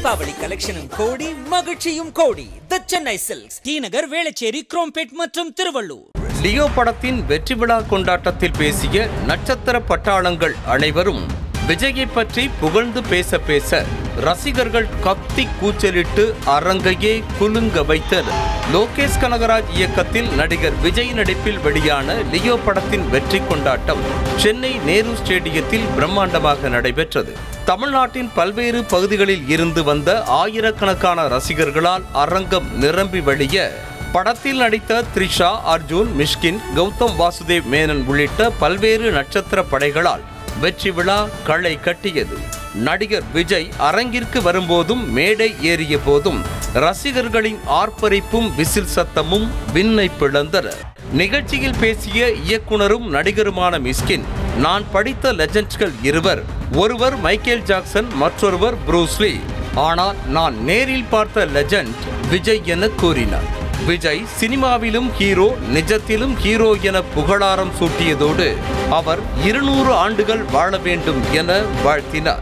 தீபாவளி கலெக்ஷனும் கோடி மகிழ்ச்சியும் கோடி the Chennai silks T Nagar Velachery Chromepet மற்றும் திருவள்ளூர் லியோ படத்தின் வெற்றி விழா கொண்டாட்டத்தில் பேசிய நட்சத்திர பட்டாளங்கள் அனைவரும் விஜயை பற்றி புகழ்ந்து பேச பேச ரசிகர்கள் கத்தி கூச்சலிட்டு அரங்கையே குலுங்க வைத்தனர் லோகேஷ் கனகராஜ் இயக்கத்தில் நடிகர் விஜய் நடிப்பில் வெளியான லியோ படத்தின் வெற்றி கொண்டாட்டம் சென்னை நேரு ஸ்டேடியத்தில் பிரம்மாண்டமாக நடைபெற்றது தமிழ்நாட்டின் பல்வேறு பகுதிகளில் இருந்து வந்த ஆயிரக்கணக்கான ரசிகர்களால் அரங்கம் நிரம்பி வழிய படத்தில் நடித்த த்ரிஷா அர்ஜுன் மிஷ்கின் கௌதம் வாசுதேவ் மேனன் உள்ளிட்ட பல்வேறு நட்சத்திர படைகளால் வெற்றி விழா களை கட்டியது நடிகர் விஜய் அரங்கிற்கு வரும்போதும் மேடை ஏறிய போதும் ரசிகர்களின் ஆர்ப்பரிப்பும் விசில் சத்தமும் விண்ணை பிளந்தன நிகழ்ச்சியில் பேசிய இயக்குனரும் நடிகருமான மிஸ்கின் நான் படித்த லெஜண்ட்கள் இருவர் ஒருவர் மைக்கேல் ஜாக்சன் மற்றொருவர் ப்ரூஸ்லி ஆனால் நான் நேரில் பார்த்த லெஜண்ட் விஜய் என கூறினார் விஜய் சினிமாவிலும் ஹீரோ நிஜத்திலும் ஹீரோ என புகழாரம் சூட்டியதோடு அவர் இருநூறு ஆண்டுகள் வாழ வேண்டும் என வாழ்த்தினார்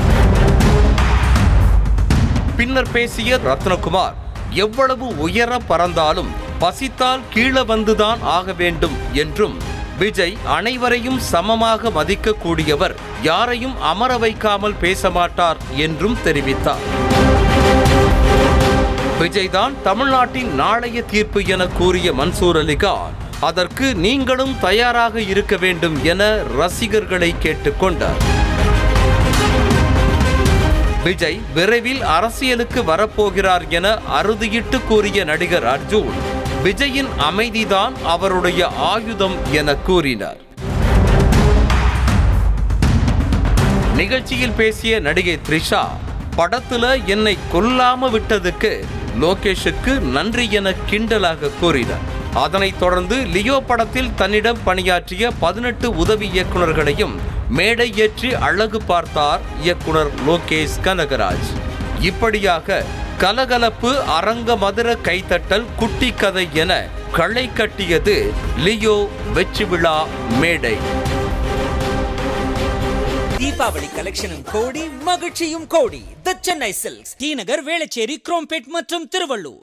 பின்னர் பேசிய ரத்னகுமார் எவ்வளவு உயர பறந்தாலும் பசித்தால் கீழே வந்துதான் ஆக வேண்டும் என்றும் விஜய் அனைவரையும் சமமாக மதிக்கக்கூடியவர் யாரையும் அமர வைக்காமல் பேச மாட்டார் என்றும் தெரிவித்தார் விஜய் தான் தமிழ்நாட்டின் நாளைய தீர்ப்பு என கூறிய மன்சூர் அலிகான் அதற்கு நீங்களும் தயாராக இருக்க வேண்டும் என ரசிகர்களை கேட்டுக்கொண்டார் விஜய் விரைவில் அரசியலுக்கு வரப்போகிறார் என அறுதியிட்டு கூறிய நடிகர் அர்ஜுன் விஜயின் அமைதிதான் அவருடைய ஆயுதம் என கூறினார் நிகழ்ச்சியில் பேசிய நடிகை த்ரிஷா படத்துல என்னை கொல்லாம விட்டதுக்கு லோகேஷுக்கு நன்றி என கிண்டலாக கூறினார் அதனைத் தொடர்ந்து லியோ படத்தில் தன்னிடம் பணியாற்றிய பதினெட்டு உதவி இயக்குனர்களையும் மேடை ஏற்றி அழகு பார்த்தார் இயக்குனர் லோகேஷ் கனகராஜ் இப்படியாக கலகலப்பு அரங்க மதுர கைத்தட்டல் குட்டி கதை என களை கட்டியது லியோ வெற்றி விழா மேடை தீபாவளி கலெக்ஷனும் கோடி மகிழ்ச்சியும் கோடி the Chennai silks T Nagar Velachery Chromepet மற்றும் திருவள்ளூர்